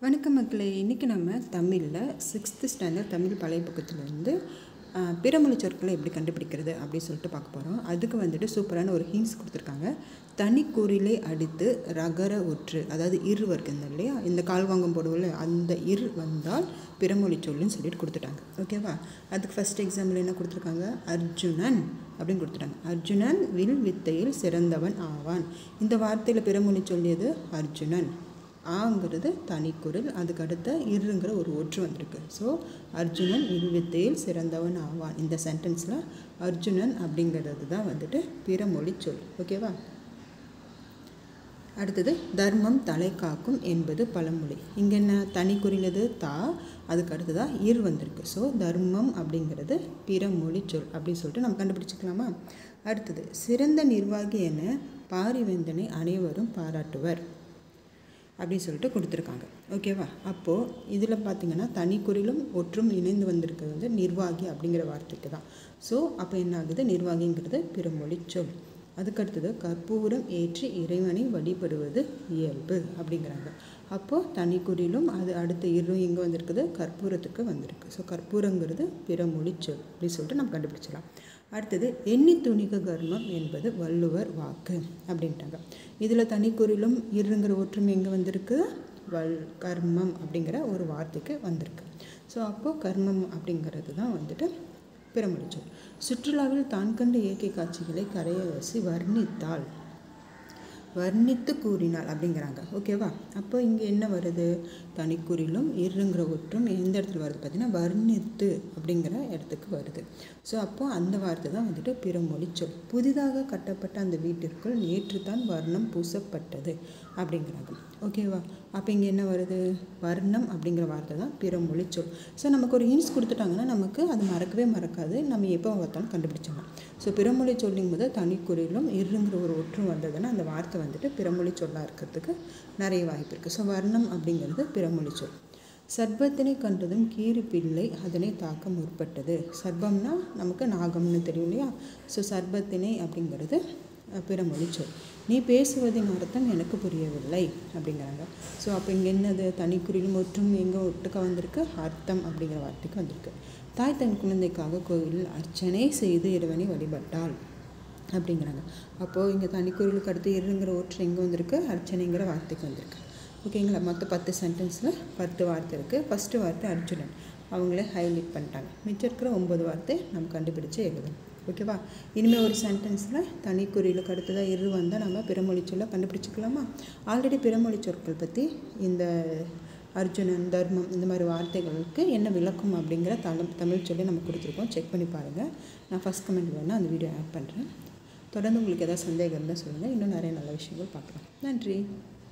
வணக்கம் மக்களே இன்றைக்கி நம்ம தமிழில் சிக்ஸ்த்து ஸ்டாண்டர்ட் தமிழ் பழைய பக்கத்துலேருந்து பிறமொழி சொற்களை எப்படி கண்டுபிடிக்கிறது அப்படின்னு சொல்லிட்டு பார்க்க போகிறோம் அதுக்கு வந்துட்டு சூப்பரான ஒரு ஹிண்ட்ஸ் கொடுத்துருக்காங்க தனிக்குறிலே அடித்து ரகர ஒற்று அதாவது இரு வருகிறது இல்லையா இந்த கால்வாங்கம் போடுவோம்ல அந்த இரு வந்தால் பிறமொழி சொல்லுன்னு சொல்லிட்டு கொடுத்துட்டாங்க ஓகேவா அதுக்கு ஃபஸ்ட் எக்ஸாம்பிள் என்ன கொடுத்துருக்காங்க அர்ஜுனன் அப்படின்னு கொடுத்துட்டாங்க அர்ஜுனன் வில் வித்தையில் சிறந்தவன் ஆவான் இந்த வார்த்தையில் பிறமொழி சொல்லியது அர்ஜுனன் ஆங்கிறது தனிக்குறள் அதுக்கு அடுத்த இருங்கிற ஒரு ஒற்று வந்திருக்கு ஸோ அர்ஜுனன் வில்வித்தையில் சிறந்தவன் ஆவான் இந்த சென்டென்ஸில் அர்ஜுனன் அப்படிங்கிறது தான் வந்துட்டு பிறமொழி சொல் ஓகேவா அடுத்தது தர்மம் தலை காக்கும் என்பது பழமொழி இங்கே என்ன தனிக்குறிலது தா அதுக்கு அடுத்ததாக இர் வந்திருக்கு ஸோ தர்மம் அப்படிங்கிறது பிறமொழி சொல் அப்படின்னு சொல்லிட்டு நம்ம கண்டுபிடிச்சிக்கலாமா அடுத்தது சிறந்த நிர்வாகி என பாரிவேந்தனை அனைவரும் பாராட்டுவர் அப்படின்னு சொல்லிட்டு கொடுத்துருக்காங்க ஓகேவா அப்போது இதில் பார்த்தீங்கன்னா தனிக்குறிலும் ஒற்றும் இணைந்து வந்திருக்கிறது வந்து நிர்வாகி அப்படிங்கிற வார்த்தைக்கு தான் ஸோ அப்போ என்ன ஆகுது நிர்வாகிங்கிறது பிறமொழி சொல் அதுக்கடுத்தது கற்பூரம் ஏற்றி இறைவனை வழிபடுவது இயல்பு அப்படிங்கிறாங்க அப்போது தனிக்குறிலும் அது அடுத்த இரு எங்கே வந்திருக்குது கற்பூரத்துக்கு வந்திருக்கு ஸோ கற்பூரங்கிறது பிறமொழி சொல் அப்படின்னு சொல்லிட்டு நம்ம கண்டுபிடிச்சலாம் அடுத்தது எண்ணி துணிக கர்மம் என்பது வள்ளுவர் வாக்கு அப்படின்ட்டாங்க இதில் தனிக்குறிலும் இருங்கிற ஒற்றுமை எங்கே வந்திருக்கு வல் கர்மம் அப்படிங்கிற ஒரு வார்த்தைக்கு வந்திருக்கு ஸோ அப்போது கர்மம் அப்படிங்கிறது தான் வந்துட்டு பிறமொழி சொல் சுற்றுலாவில் தான் கண்ட இயற்கை காட்சிகளை கரையரசி வர்ணித்தால் வர்ணித்து கூறினாள் அப்படிங்கிறாங்க ஓகேவா அப்போ இங்கே என்ன வருது தனிக்குறிலும் இருங்கிற ஒற்றும் எந்த இடத்துல வருது பார்த்தீங்கன்னா வர்ணித்து அப்படிங்கிற இடத்துக்கு வருது ஸோ அப்போ அந்த வார்த்தை தான் வந்துட்டு பிறமொழி சொல் புதிதாக கட்டப்பட்ட அந்த வீட்டிற்குள் நேற்று தான் வர்ணம் பூசப்பட்டது அப்படிங்கிறாங்க ஓகேவா அப்போ இங்கே என்ன வருது வர்ணம் அப்படிங்கிற வார்த்தை தான் பிறமொழி சொல் ஸோ நமக்கு ஒரு ஹின்ஸ் கொடுத்துட்டாங்கன்னா நமக்கு அது மறக்கவே மறக்காது நம்ம எப்போ பார்த்தாலும் கண்டுபிடிச்சிடலாம் ஸோ பிறமொழி சொல்லும் போது தனிக்குறிலும் இருங்கிற ஒரு ஒற்றும் வந்ததுன்னா அந்த வார்த்தை வந்துட்டு பிறமொழி சொல்லாக இருக்கிறதுக்கு நிறைய வாய்ப்பு இருக்குது ஸோ வர்ணம் அப்படிங்கிறது பிறமொழி சொல் சர்ப்பத்தினை கண்டதும் கீரி பிள்ளை அதனை தாக்க முற்பட்டது சர்ப்பம்னா நமக்கு நாகம்னு தெரியும் இல்லையா ஸோ சர்ப்பத்தினை அப்படிங்கிறது பிறமொழி சொல் நீ பேசுவதின் அர்த்தம் எனக்கு புரியவில்லை அப்படிங்கிறாங்க ஸோ அப்போ இங்கே என்னது தனிக்குறிலும் ஒற்றும் எங்கே ஒட்டுக்க வந்திருக்கு அர்த்தம் அப்படிங்கிற வார்த்தைக்கு வந்திருக்கு தாய் தன் குழந்தைக்காக கோவிலில் அர்ச்சனை செய்து இறைவனை வழிபட்டாள் அப்படிங்கிறாங்க அப்போது இங்கே தனிக்குறிலுக்கு அடுத்து இருங்கிற ஒற்று எங்கே வந்திருக்கு அர்ச்சனைங்கிற வார்த்தைக்கு வந்திருக்கு ஓகேங்களா மொத்தம் பத்து சென்டென்ஸில் பத்து வார்த்தை இருக்குது ஃபஸ்ட்டு வார்த்தை அர்ஜுனன் அவங்களே ஹைலைட் பண்ணிட்டாங்க மிச்சம் இருக்கிற ஒம்பது வார்த்தை நம்ம கண்டுபிடிச்சு எழுதணும் ஓகேவா இனிமேல் ஒரு சென்டென்ஸில் தனிக்குறிலுக்கு அடுத்ததாக இரு வந்தால் நம்ம பிறமொழி சொல்ல கண்டுபிடிச்சிக்கலாமா ஆல்ரெடி பிறமொழி சொற்கள் பற்றி இந்த அர்ஜுனன் தர்மம் இந்த மாதிரி வார்த்தைகளுக்கு என்ன விளக்கம் அப்படிங்கிற தளம் தமிழ் சொல்லி நம்ம கொடுத்துருக்கோம் செக் பண்ணி பாருங்கள் நான் ஃபஸ்ட் கமெண்ட் வேணால் அந்த வீடியோ ஆட் பண்ணுறேன் தொடர்ந்து உங்களுக்கு எதாவது சந்தேகம் இருந்தால் சொல்லுங்கள் இன்னும் நிறைய நல்ல விஷயங்கள் பார்க்கலாம் நன்றி